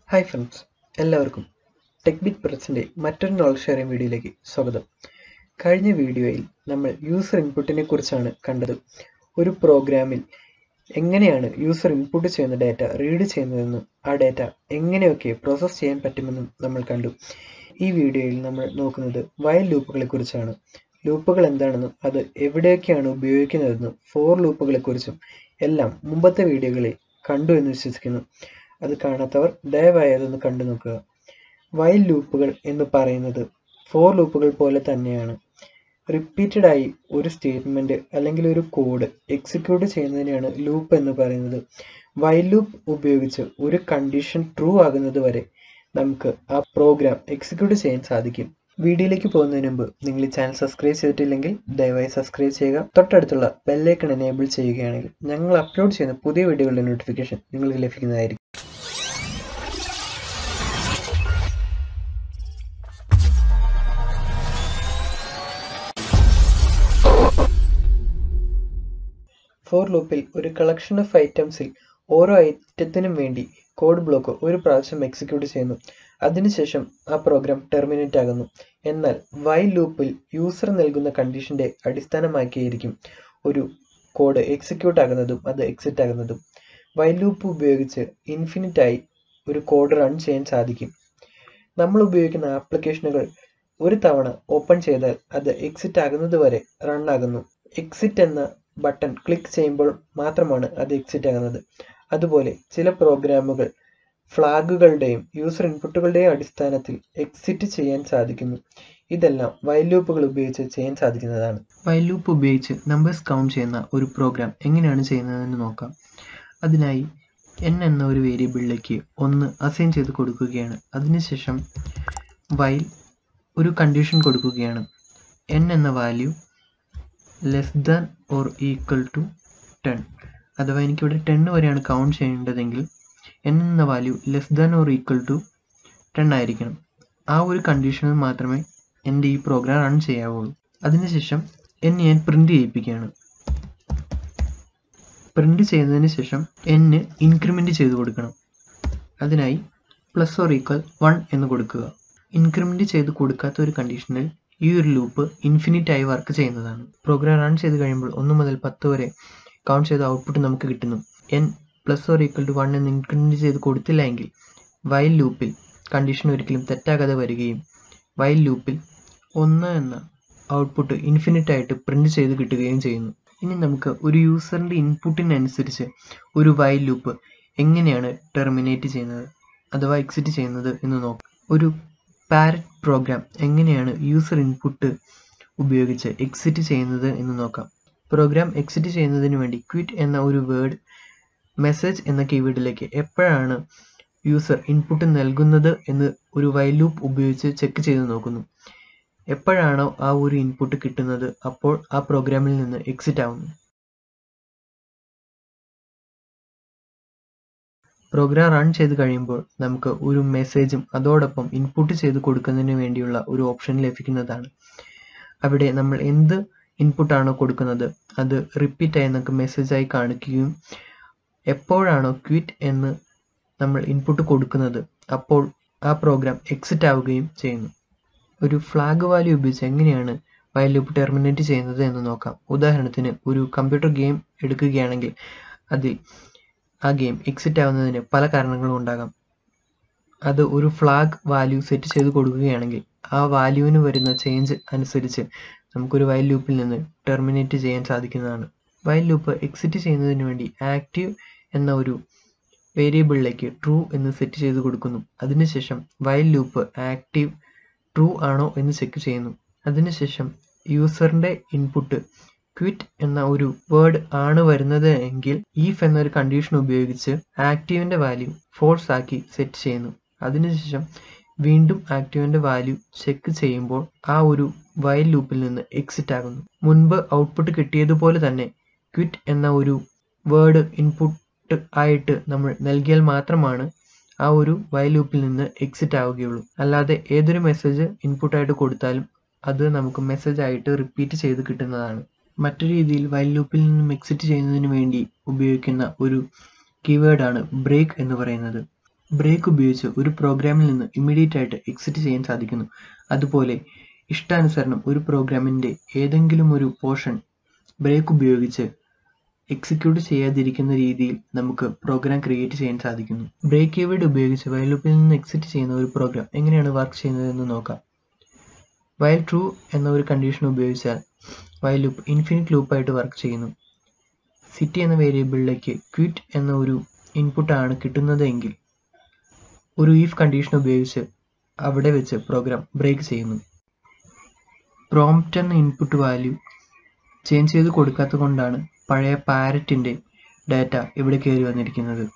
hi friends എല്ലാവർക്കും ടെക്ബിറ്റ് പ്രസിൻ്റെ മറ്റൊരു knowledge sharing വീഡിയോയിലേക്ക് സ്വാഗതം കഴിഞ്ഞ വീഡിയോയിൽ നമ്മൾ യൂസർ ഇൻപുട്ടിനെ കുറിച്ചാണ് കണ്ടത് ഒരു പ്രോഗ്രാമിൽ എങ്ങനെയാണ് യൂസർ ഇൻപുട്ട് ചെയ്യുന്ന ഡാറ്റ റീഡ് ചെയ്യുന്നതെന്നും ആ ഡാറ്റ എങ്ങനെയൊക്കെ പ്രോസസ്സ് ചെയ്യാൻ പറ്റുമെന്നും നമ്മൾ കണ്ടു ഈ വീഡിയോയിൽ നമ്മൾ നോക്കുന്നത് വയൽ ലൂപ്പുകളെ കുറിച്ചാണ് ലൂപ്പുകൾ എന്താണെന്നും അത് എവിടെയൊക്കെയാണ് ഉപയോഗിക്കുന്നതെന്നും ഫോർ ലൂപ്പുകളെ കുറിച്ചും എല്ലാം മുമ്പത്തെ വീഡിയോകളിൽ കണ്ടു എന്ന് വിശ്വസിക്കുന്നു അത് കാണാത്തവർ ദയവായി അതൊന്ന് കണ്ടു നോക്കുക വൈൽ ലൂപ്പുകൾ എന്ന് പറയുന്നത് ഫോർ ലൂപ്പുകൾ പോലെ തന്നെയാണ് റിപ്പീറ്റഡ് ആയി ഒരു സ്റ്റേറ്റ്മെന്റ് അല്ലെങ്കിൽ ഒരു കോഡ് എക്സിക്യൂട്ട് ചെയ്യുന്നതിനെയാണ് ലൂപ്പ് എന്ന് പറയുന്നത് വൈൽ ലൂപ്പ് ഉപയോഗിച്ച് ഒരു കണ്ടീഷൻ ട്രൂ ആകുന്നത് വരെ നമുക്ക് ആ പ്രോഗ്രാം എക്സിക്യൂട്ട് ചെയ്യാൻ സാധിക്കും വീഡിയോയിലേക്ക് പോകുന്നതിന് മുമ്പ് നിങ്ങൾ ഈ ചാനൽ സബ്സ്ക്രൈബ് ചെയ്തിട്ടില്ലെങ്കിൽ ദയവായി സബ്സ്ക്രൈബ് ചെയ്യുക തൊട്ടടുത്തുള്ള ബെല്ലൈക്കൺ എനേബിൾ ചെയ്യുകയാണെങ്കിൽ ഞങ്ങൾ അപ്ലോഡ് ചെയ്യുന്ന പുതിയ വീഡിയോകളുടെ നോട്ടിഫിക്കേഷൻ നിങ്ങൾക്ക് ലഭിക്കുന്നതായിരിക്കും ഫോർ ലൂപ്പിൽ ഒരു കളക്ഷൻ ഓഫ് ഐറ്റംസിൽ ഓരോ ഐറ്റത്തിനും വേണ്ടി കോഡ് ബ്ലോക്ക് ഒരു പ്രാവശ്യം എക്സിക്യൂട്ട് ചെയ്യുന്നു അതിനുശേഷം ആ പ്രോഗ്രാം ടെർമിനേറ്റ് ആകുന്നു എന്നാൽ വൈൽ ലൂപ്പിൽ യൂസർ നൽകുന്ന കണ്ടീഷന്റെ അടിസ്ഥാനമാക്കിയായിരിക്കും ഒരു കോഡ് എക്സിക്യൂട്ട് ആകുന്നതും അത് എക്സിറ്റ് ആകുന്നതും വൈൽ ലൂപ്പ് ഉപയോഗിച്ച് ഇൻഫിനിറ്റ് ആയി ഒരു കോഡ് റൺ ചെയ്യാൻ സാധിക്കും നമ്മൾ ഉപയോഗിക്കുന്ന ആപ്ലിക്കേഷനുകൾ ഒരു തവണ ഓപ്പൺ ചെയ്താൽ അത് എക്സിറ്റ് ആകുന്നത് വരെ റൺ ആകുന്നു എക്സിറ്റ് എന്ന ബട്ടൺ ക്ലിക്ക് ചെയ്യുമ്പോൾ മാത്രമാണ് അത് എക്സിറ്റ് ആകുന്നത് അതുപോലെ ചില പ്രോഗ്രാമുകൾ ഫ്ലാഗുകളുടെയും യൂസർ ഇൻപുട്ടുകളുടെയും അടിസ്ഥാനത്തിൽ എക്സിറ്റ് ചെയ്യാൻ സാധിക്കുന്നു ഇതെല്ലാം വൈൽ ലൂപ്പുകൾ ഉപയോഗിച്ച് ചെയ്യാൻ സാധിക്കുന്നതാണ് വൈൽ ലൂപ്പ് ഉപയോഗിച്ച് നമ്പേഴ്സ് കൗണ്ട് ചെയ്യുന്ന ഒരു പ്രോഗ്രാം എങ്ങനെയാണ് ചെയ്യുന്നതെന്ന് നോക്കാം അതിനായി എൻ എന്ന ഒരു വേരിയബിളിലേക്ക് ഒന്ന് അസൈൻ ചെയ്ത് കൊടുക്കുകയാണ് അതിനുശേഷം വൈൽ ഒരു കണ്ടീഷൻ കൊടുക്കുകയാണ് എൻ എന്ന value less than or equal to ten അഥവാ എനിക്കിവിടെ ടെൻ വരെയാണ് കൗണ്ട് ചെയ്യേണ്ടതെങ്കിൽ എൻ എന്ന value less than or equal to ten ആയിരിക്കണം ആ ഒരു കണ്ടീഷനിൽ മാത്രമേ എൻ്റെ ഈ പ്രോഗ്രാം റൺ ചെയ്യാവുള്ളൂ അതിനുശേഷം എൻ ഞാൻ പ്രിൻ്റ് ചെയ്യിപ്പിക്കുകയാണ് പ്രിൻ്റ് ചെയ്തതിന് ശേഷം എന്ന് ഇൻക്രിമെൻ്റ് ചെയ്ത് കൊടുക്കണം അതിനായി പ്ലസ് ഓർ ഈക്വൽ വൺ എന്ന് കൊടുക്കുക ഇൻക്രിമെൻ്റ് ചെയ്ത് കൊടുക്കാത്ത ഒരു കണ്ടീഷനിൽ ഈ ഒരു ലൂപ്പ് ഇൻഫിനിറ്റ് ആയി വർക്ക് ചെയ്യുന്നതാണ് പ്രോഗ്രാം റൺ ചെയ്ത് കഴിയുമ്പോൾ ഒന്ന് മുതൽ പത്ത് വരെ കൗണ്ട് ചെയ്ത ഔട്ട്പുട്ട് നമുക്ക് കിട്ടുന്നു N plus or equal to one എന്ന് ഇൻക്രിമെൻ്റ് ചെയ്ത് കൊടുത്തില്ല എങ്കിൽ വൈൽ ലൂപ്പിൽ കണ്ടീഷൻ ഒരിക്കലും തെറ്റാകാതെ വരികയും വൈൽ ലൂപ്പിൽ ഒന്ന് എന്ന ഔട്ട്പുട്ട് ഇൻഫിനിറ്റ് ആയിട്ട് പ്രിന്റ് ചെയ്ത് കിട്ടുകയും ചെയ്യുന്നു ഇനി നമുക്ക് ഒരു യൂസറിൻ്റെ ഇൻപുട്ടിനനുസരിച്ച് ഒരു വൈൽ ലൂപ്പ് എങ്ങനെയാണ് ടെർമിനേറ്റ് ചെയ്യുന്നത് അഥവാ എക്സിറ്റ് ചെയ്യുന്നത് എന്ന് നോക്കാം ഒരു പാരറ്റ് പ്രോഗ്രാം എങ്ങനെയാണ് യൂസർ ഇൻപുട്ട് ഉപയോഗിച്ച് എക്സിറ്റ് ചെയ്യുന്നത് എന്ന് നോക്കാം പ്രോഗ്രാം എക്സിറ്റ് ചെയ്യുന്നതിന് വേണ്ടി ക്വിറ്റ് എന്ന ഒരു വേർഡ് മെസ്സേജ് എന്ന കീവേഡിലേക്ക് എപ്പോഴാണ് യൂസർ ഇൻപുട്ട് നൽകുന്നത് എന്ന് ഒരു വൈൽ ലൂപ്പ് ഉപയോഗിച്ച് ചെക്ക് ചെയ്ത് നോക്കുന്നു എപ്പോഴാണോ ആ ഒരു ഇൻപുട്ട് കിട്ടുന്നത് അപ്പോൾ ആ പ്രോഗ്രാമിൽ നിന്ന് എക്സിറ്റ് ആവുന്നു പ്രോഗ്രാം റൺ ചെയ്ത് കഴിയുമ്പോൾ നമുക്ക് ഒരു മെസ്സേജും അതോടൊപ്പം ഇൻപുട്ട് ചെയ്ത് കൊടുക്കുന്നതിന് വേണ്ടിയുള്ള ഒരു ഓപ്ഷൻ ലഭിക്കുന്നതാണ് അവിടെ നമ്മൾ എന്ത് ഇൻപുട്ടാണോ കൊടുക്കുന്നത് അത് റിപ്പീറ്റ് ആയി നമുക്ക് മെസ്സേജായി കാണിക്കുകയും എപ്പോഴാണോ ക്വിറ്റ് എന്ന് നമ്മൾ ഇൻപുട്ട് കൊടുക്കുന്നത് അപ്പോൾ ആ പ്രോഗ്രാം എക്സിറ്റ് ആവുകയും ചെയ്യുന്നു ഒരു ഫ്ലാഗ് വാല്യൂ ഉപയോഗിച്ച് എങ്ങനെയാണ് വൈൽ ലൂപ്പ് ടെർമിനേറ്റ് ചെയ്യുന്നത് എന്ന് നോക്കാം ഉദാഹരണത്തിന് ഒരു കമ്പ്യൂട്ടർ ഗെയിം എടുക്കുകയാണെങ്കിൽ അതിൽ ആ ഗെയിം എക്സിറ്റ് ആവുന്നതിന് പല കാരണങ്ങളും ഉണ്ടാകാം അത് ഒരു ഫ്ലാഗ് വാല്യൂ സെറ്റ് ചെയ്ത് കൊടുക്കുകയാണെങ്കിൽ ആ വാല്യൂവിന് വരുന്ന ചേഞ്ച് അനുസരിച്ച് നമുക്കൊരു വൈൽ ലൂപ്പിൽ നിന്ന് ടെർമിനേറ്റ് ചെയ്യാൻ സാധിക്കുന്നതാണ് വൈൽ ലൂപ്പ് എക്സിറ്റ് ചെയ്യുന്നതിന് വേണ്ടി ആക്റ്റീവ് എന്ന ഒരു വേരിയബിളിലേക്ക് ട്രൂ എന്ന് സെറ്റ് ചെയ്ത് കൊടുക്കുന്നു അതിനുശേഷം വൈൽ ലൂപ്പ് ആക്റ്റീവ് ട്രൂ ആണോ എന്ന് ചെക്ക് ചെയ്യുന്നു അതിനുശേഷം യൂസറിൻ്റെ ഇൻപുട്ട് ക്വിറ്റ് എന്ന ഒരു വേർഡ് ആണ് വരുന്നത് എങ്കിൽ ഈഫ് എന്നൊരു കണ്ടീഷൻ ഉപയോഗിച്ച് ആക്റ്റീവിൻ്റെ വാല്യൂ ഫോൾസ് ആക്കി സെറ്റ് ചെയ്യുന്നു അതിനുശേഷം വീണ്ടും ആക്റ്റീവിൻ്റെ വാല്യൂ ചെക്ക് ചെയ്യുമ്പോൾ ആ ഒരു വൈൽ ലൂപ്പിൽ നിന്ന് എക്സിറ്റ് ആകുന്നു മുൻപ് ഔട്ട്പുട്ട് കിട്ടിയതുപോലെ തന്നെ ക്വിറ്റ് എന്ന ഒരു വേർഡ് ഇൻപുട്ട് ആയിട്ട് നമ്മൾ നൽകിയാൽ മാത്രമാണ് ആ ഒരു വൈൽ ലൂപ്പിൽ നിന്ന് എക്സിറ്റ് ആവുകയുള്ളൂ അല്ലാതെ ഏതൊരു മെസ്സേജ് ഇൻപുട്ടായിട്ട് കൊടുത്താലും അത് നമുക്ക് മെസ്സേജ് ആയിട്ട് റിപ്പീറ്റ് ചെയ്ത് കിട്ടുന്നതാണ് മറ്റൊരു രീതിയിൽ വൈൽ ലൂപ്പിൽ നിന്നും എക്സിറ്റ് ചെയ്യുന്നതിന് വേണ്ടി ഉപയോഗിക്കുന്ന ഒരു കീവേഡാണ് ബ്രേക്ക് എന്ന് പറയുന്നത് ബ്രേക്ക് ഉപയോഗിച്ച് ഒരു പ്രോഗ്രാമിൽ നിന്ന് ഇമ്മീഡിയറ്റ് ആയിട്ട് എക്സിറ്റ് ചെയ്യാൻ സാധിക്കുന്നു അതുപോലെ ഇഷ്ടാനുസരണം ഒരു പ്രോഗ്രാമിൻ്റെ ഏതെങ്കിലും ഒരു പോർഷൻ ബ്രേക്ക് ഉപയോഗിച്ച് എക്സിക്യൂട്ട് ചെയ്യാതിരിക്കുന്ന രീതിയിൽ നമുക്ക് പ്രോഗ്രാം ക്രിയേറ്റ് ചെയ്യാൻ സാധിക്കുന്നു ബ്രേക്ക് കീവേഡ് ഉപയോഗിച്ച് വയൽ ലൂപ്പിൽ നിന്ന് എക്സിറ്റ് ചെയ്യുന്ന ഒരു പ്രോഗ്രാം എങ്ങനെയാണ് വർക്ക് ചെയ്യുന്നതെന്ന് നോക്കാം വയൽ ട്രൂ എന്ന ഒരു കണ്ടീഷൻ ഉപയോഗിച്ചാൽ വയൽ ലൂപ്പ് ഇൻഫിനിറ്റ് ലൂപ്പായിട്ട് വർക്ക് ചെയ്യുന്നു സിറ്റി എന്ന വേരിയബിളിലേക്ക് ക്വിറ്റ് എന്ന ഒരു ഇൻപുട്ടാണ് കിട്ടുന്നത് എങ്കിൽ ഒരു ഈഫ് കണ്ടീഷൻ ഉപയോഗിച്ച് അവിടെ വെച്ച് പ്രോഗ്രാം ബ്രേക്ക് ചെയ്യുന്നു പ്രോംപ്റ്റ് എന്ന ഇൻപുട്ട് വാല്യൂ ചേഞ്ച് ചെയ്ത് കൊടുക്കാത്തത് കൊണ്ടാണ് പഴയ പാരറ്റിൻ്റെ ഡാറ്റ ഇവിടെ കയറി വന്നിരിക്കുന്നത്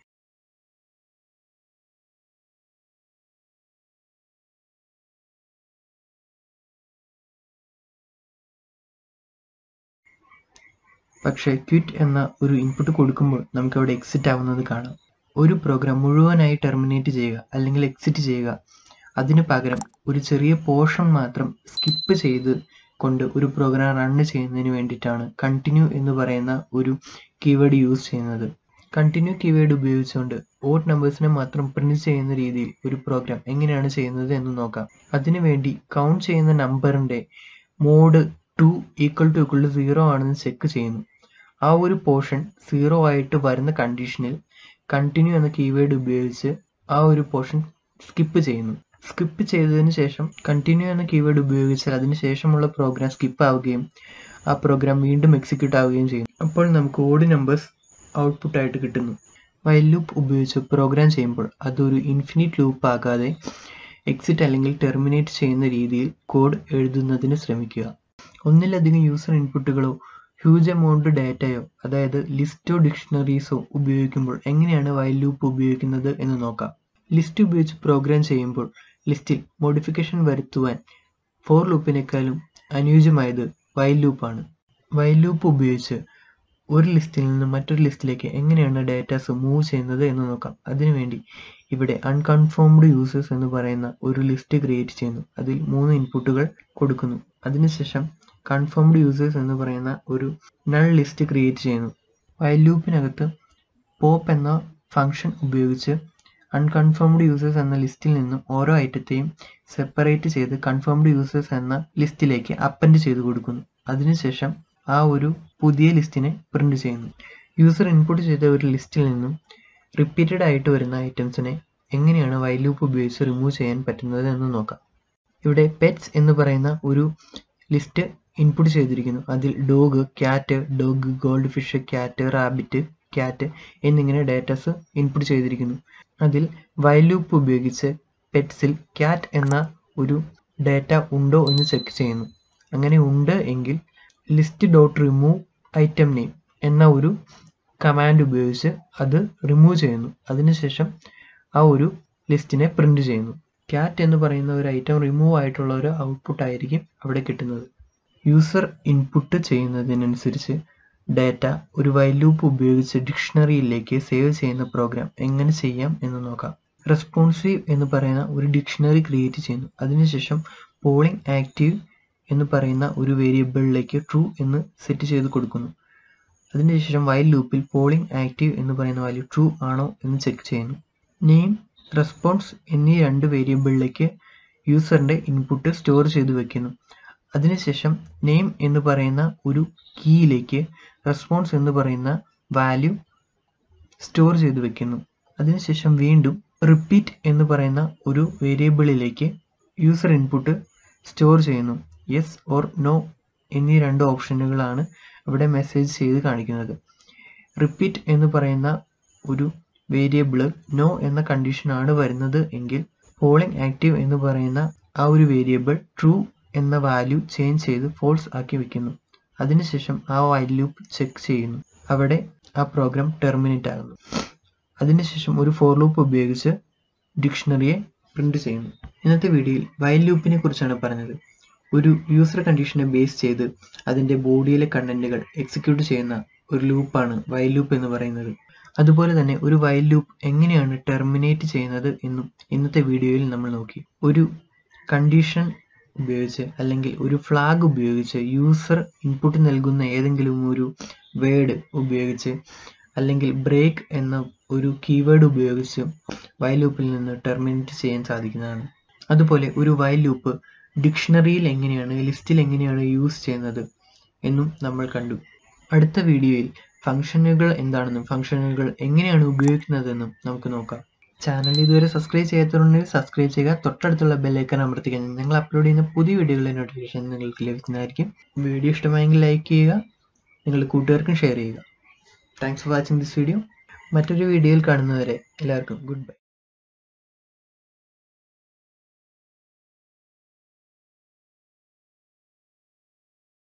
പക്ഷേ ക്വിറ്റ് എന്ന ഒരു ഇൻപുട്ട് കൊടുക്കുമ്പോൾ നമുക്ക് അവിടെ എക്സിറ്റ് ആവുന്നത് കാണാം ഒരു പ്രോഗ്രാം മുഴുവനായി ടെർമിനേറ്റ് ചെയ്യുക അല്ലെങ്കിൽ എക്സിറ്റ് ചെയ്യുക അതിന് പകരം ഒരു ചെറിയ പോർഷൻ മാത്രം സ്കിപ്പ് ചെയ്ത് കൊണ്ട് ഒരു പ്രോഗ്രാം റൺ ചെയ്യുന്നതിന് വേണ്ടിയിട്ടാണ് കണ്ടിന്യൂ എന്ന് പറയുന്ന ഒരു കീവേഡ് യൂസ് ചെയ്യുന്നത് കണ്ടിന്യൂ കീവേഡ് ഉപയോഗിച്ചുകൊണ്ട് ഓഡ് നമ്പേഴ്സിനെ മാത്രം പ്രിന്റ് ചെയ്യുന്ന രീതിയിൽ ഒരു പ്രോഗ്രാം എങ്ങനെയാണ് ചെയ്യുന്നത് എന്ന് നോക്കാം അതിനുവേണ്ടി കൗണ്ട് ചെയ്യുന്ന നമ്പറിൻ്റെ mod two equal to equal to zero ആണെന്ന് ചെക്ക് ചെയ്യുന്നു ആ ഒരു പോർഷൻ സീറോ ആയിട്ട് വരുന്ന കണ്ടീഷനിൽ കണ്ടിന്യൂ എന്ന കീവേഡ് ഉപയോഗിച്ച് ആ ഒരു പോർഷൻ സ്കിപ്പ് ചെയ്യുന്നു സ്കിപ്പ് ചെയ്തതിന് ശേഷം കണ്ടിന്യൂ എന്ന കീവേഡ് ഉപയോഗിച്ചാൽ അതിന് ശേഷമുള്ള പ്രോഗ്രാം സ്കിപ്പ് ആവുകയും ആ പ്രോഗ്രാം വീണ്ടും എക്സിക്യൂട്ട് ആവുകയും ചെയ്യുന്നു അപ്പോൾ നമുക്ക് ഓഡ് നമ്പേഴ്സ് ഔട്ട്പുട്ട് ആയിട്ട് കിട്ടുന്നു വൈൽ ലൂപ്പ് ഉപയോഗിച്ച് പ്രോഗ്രാം ചെയ്യുമ്പോൾ അതൊരു ഇൻഫിനിറ്റ് ലൂപ്പ് ആകാതെ എക്സിറ്റ് അല്ലെങ്കിൽ ടെർമിനേറ്റ് ചെയ്യുന്ന രീതിയിൽ കോഡ് എഴുതുന്നതിന് ശ്രമിക്കുക ഒന്നിലധികം യൂസർ ഇൻപുട്ടുകളോ ഹ്യൂജ് എമൗണ്ട് ഡാറ്റയോ അതായത് ലിസ്റ്റോ ഡിക്ഷണറീസോ ഉപയോഗിക്കുമ്പോൾ എങ്ങനെയാണ് വൈൽ ലൂപ്പ് ഉപയോഗിക്കുന്നത് എന്ന് നോക്കാം ലിസ്റ്റ് ഉപയോഗിച്ച് പ്രോഗ്രാം ചെയ്യുമ്പോൾ ലിസ്റ്റിൽ മോഡിഫിക്കേഷൻ വരുത്തുവാൻ ഫോർ ലൂപ്പിനേക്കാളും അനുയോജ്യമായത് വൈൽ ലൂപ്പാണ് വൈൽ ലൂപ്പ് ഉപയോഗിച്ച് ഒരു ലിസ്റ്റിൽ നിന്ന് മറ്റൊരു ലിസ്റ്റിലേക്ക് എങ്ങനെയാണ് ഡാറ്റാസ് മൂവ് ചെയ്യുന്നത് എന്ന് നോക്കാം അതിനുവേണ്ടി ഇവിടെ അൺകൺഫേംഡ് യൂസേഴ്സ് എന്ന് പറയുന്ന ഒരു ലിസ്റ്റ് ക്രിയേറ്റ് ചെയ്യുന്നു അതിൽ മൂന്ന് ഇൻപുട്ടുകൾ കൊടുക്കുന്നു അതിനുശേഷം കൺഫേംഡ് യൂസേഴ്സ് എന്ന് പറയുന്ന ഒരു നൾ ലിസ്റ്റ് ക്രിയേറ്റ് ചെയ്യുന്നു വൈൽ ലൂപ്പിനകത്ത് പോപ്പ് എന്ന ഫംഗ്ഷൻ ഉപയോഗിച്ച് അൺകൺഫേംഡ് യൂസേഴ്സ് എന്ന ലിസ്റ്റിൽ നിന്നും ഓരോ ഐറ്റത്തെയും സെപ്പറേറ്റ് ചെയ്ത് കൺഫേംഡ് യൂസേഴ്സ് എന്ന ലിസ്റ്റിലേക്ക് അപ്പൻഡ് ചെയ്ത് കൊടുക്കുന്നു അതിനുശേഷം ആ ഒരു പുതിയ ലിസ്റ്റിനെ പ്രിന്റ് ചെയ്യുന്നു യൂസർ ഇൻപുട്ട് ചെയ്ത ഒരു ലിസ്റ്റിൽ നിന്നും റിപ്പീറ്റഡ് ആയിട്ട് വരുന്ന ഐറ്റംസിനെ എങ്ങനെയാണ് വൈൽ ലൂപ്പ് ഉപയോഗിച്ച് റിമൂവ് ചെയ്യാൻ പറ്റുന്നത് എന്ന് നോക്കാം ഇവിടെ പെറ്റ്സ് എന്ന് പറയുന്ന ഒരു ലിസ്റ്റ് ഇൻപുട്ട് ചെയ്തിരിക്കുന്നു അതിൽ dog cat dog gold fish cat rabbit cat എന്നിങ്ങനെ ഡാറ്റാസ് ഇൻപുട്ട് ചെയ്തിരിക്കുന്നു അതിൽ വൈൽ ലൂപ്പ് ഉപയോഗിച്ച് പെറ്റ്സിൽ ക്യാറ്റ് എന്ന ഒരു ഡാറ്റ ഉണ്ടോ എന്ന് ചെക്ക് ചെയ്യുന്നു അങ്ങനെ ഉണ്ട് എങ്കിൽ list dot remove item name എന്ന ഒരു കമാൻഡ് ഉപയോഗിച്ച് അത് റിമൂവ് ചെയ്യുന്നു അതിനുശേഷം ആ ഒരു ലിസ്റ്റിനെ പ്രിന്റ് ചെയ്യുന്നു ക്യാറ്റ് എന്ന് പറയുന്ന ഒരു ഐറ്റം റിമൂവ് ആയിട്ടുള്ള ഒരു ഔട്ട്പുട്ട് ആയിരിക്കും അവിടെ കിട്ടുന്നത് യൂസർ ഇൻപുട്ട് ചെയ്യുന്നതിനനുസരിച്ച് ഡാറ്റ ഒരു വൈൽ ലൂപ്പ് ഉപയോഗിച്ച് ഡിക്ഷണറിയിലേക്ക് സേവ് ചെയ്യുന്ന പ്രോഗ്രാം എങ്ങനെ ചെയ്യാം എന്ന് നോക്കാം റെസ്പോൺസീവ് എന്ന് പറയുന്ന ഒരു ഡിക്ഷണറി ക്രിയേറ്റ് ചെയ്യുന്നു അതിനുശേഷം പോളിംഗ് ആക്റ്റീവ് എന്ന് പറയുന്ന ഒരു വേരിയബിളിലേക്ക് ട്രൂ എന്ന് സെറ്റ് ചെയ്ത് കൊടുക്കുന്നു അതിനുശേഷം വൈൽ ലൂപ്പിൽ പോളിംഗ് ആക്റ്റീവ് എന്ന് പറയുന്ന വാല്യൂ ട്രൂ ആണോ എന്ന് ചെക്ക് ചെയ്യുന്നു നെയിം റെസ്പോൺസ് എന്നീ രണ്ട് വേരിയബിളിലേക്ക് യൂസറിൻ്റെ ഇൻപുട്ട് സ്റ്റോർ ചെയ്ത് വെക്കുന്നു അതിനുശേഷം നെയിം എന്ന് പറയുന്ന ഒരു കീയിലേക്ക് റെസ്പോൺസ് എന്ന് പറയുന്ന വാല്യൂ സ്റ്റോർ ചെയ്ത് വെക്കുന്നു അതിനുശേഷം വീണ്ടും റിപ്പീറ്റ് എന്ന് പറയുന്ന ഒരു വേരിയബിളിലേക്ക് യൂസർ ഇൻപുട്ട് സ്റ്റോർ ചെയ്യുന്നു യെസ് ഓർ നോ എന്നീ രണ്ട് ഓപ്ഷനുകളാണ് ഇവിടെ മെസ്സേജ് ചെയ്ത് കാണിക്കുന്നത് റിപ്പീറ്റ് എന്ന് പറയുന്ന ഒരു വേരിയബിള് നോ എന്ന കണ്ടീഷനാണ് വരുന്നത് എങ്കിൽ പോളിംഗ് ആക്റ്റീവ് എന്ന് പറയുന്ന ആ ഒരു വേരിയബിൾ ട്രൂ എന്ന വാല്യൂ ചേഞ്ച് ചെയ്ത് ഫോൾസ് ആക്കി വെക്കുന്നു അതിനുശേഷം ആ വൈൽ ലൂപ്പ് ചെക്ക് ചെയ്യുന്നു അവിടെ ആ പ്രോഗ്രാം ടെർമിനേറ്റ് ആകുന്നു അതിനുശേഷം ഒരു ഫോർ ലൂപ്പ് ഉപയോഗിച്ച് ഡിക്ഷണറിയെ പ്രിന്റ് ചെയ്യുന്നു ഇന്നത്തെ വീഡിയോയിൽ വൈൽ ലൂപ്പിനെ കുറിച്ചാണ് പറഞ്ഞത് ഒരു യൂസർ കണ്ടീഷനെ ബേസ് ചെയ്ത് അതിൻ്റെ ബോഡിയിലെ കണ്ടന്റുകൾ എക്സിക്യൂട്ട് ചെയ്യുന്ന ഒരു ലൂപ്പാണ് വൈൽ ലൂപ്പ് എന്ന് പറയുന്നത് അതുപോലെ തന്നെ ഒരു വൈൽ ലൂപ്പ് എങ്ങനെയാണ് ടെർമിനേറ്റ് ചെയ്യുന്നത് എന്നും ഇന്നത്തെ വീഡിയോയിൽ നമ്മൾ നോക്കി ഒരു കണ്ടീഷൻ ഉപയോഗിച്ച് അല്ലെങ്കിൽ ഒരു ഫ്ലാഗ് ഉപയോഗിച്ച് യൂസർ ഇൻപുട്ട് നൽകുന്ന ഏതെങ്കിലും ഒരു വേർഡ് ഉപയോഗിച്ച് അല്ലെങ്കിൽ ബ്രേക്ക് എന്ന ഒരു കീവേഡ് ഉപയോഗിച്ച് വൈൽ ലൂപ്പിൽ നിന്ന് ടെർമിനേറ്റ് ചെയ്യാൻ സാധിക്കുന്നതാണ് അതുപോലെ ഒരു വൈൽ ലൂപ്പ് ഡിക്ഷണറിയിൽ എങ്ങനെയാണ് ലിസ്റ്റിൽ എങ്ങനെയാണ് യൂസ് ചെയ്യുന്നത് എന്നും നമ്മൾ കണ്ടു അടുത്ത വീഡിയോയിൽ ഫംഗ്ഷനുകൾ എന്താണെന്നും ഫംഗ്ഷനുകൾ എങ്ങനെയാണ് ഉപയോഗിക്കുന്നതെന്നും നമുക്ക് നോക്കാം ചാനൽ ഇതുവരെ സബ്സ്ക്രൈബ് ചെയ്യാത്തതുണ്ടെങ്കിൽ സബ്സ്ക്രൈബ് ചെയ്യുക തൊട്ടടുത്തുള്ള ബെല്ലൈക്കൺ അമർത്തിക്കാൻ ഞങ്ങൾ അപ്ലോഡ് ചെയ്യുന്ന പുതിയ വീഡിയോകളുടെ നോട്ടിഫിക്കേഷൻ നിങ്ങൾക്ക് ലഭിക്കുന്നതായിരിക്കും വീഡിയോ ഇഷ്ടമായെങ്കിൽ ലൈക്ക് ചെയ്യുക നിങ്ങളുടെ കൂട്ടുകാർക്കും ഷെയർ ചെയ്യുക thanks for watching this video മറ്റൊരു വീഡിയോയിൽ കാണുന്നവരെ എല്ലാവർക്കും ഗുഡ് ബൈ